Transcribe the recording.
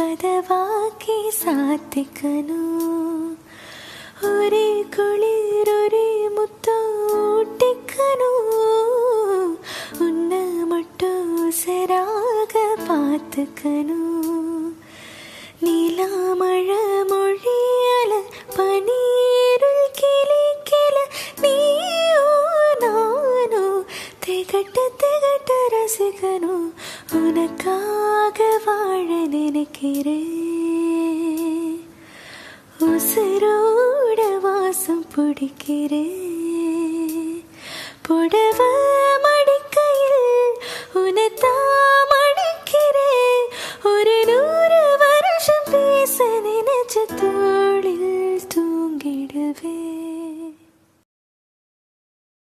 கதவாக்கி சாத்திக்கணும் ஒரே குளிர் ஒரே முத்தம் ஊட்டிக்கணும் உன்னை மட்டும் சராக பார்த்துக்கணும் நீலா மழை மொழியல பனீருள் கிளிக்கல நீயோ நானோ திகட்ட திகட்ட ரசிக்கணும் உனக்காக வாழ நினைக்கிறேன் உசுரோட வாசம் பிடிக்கிறேன் புடவை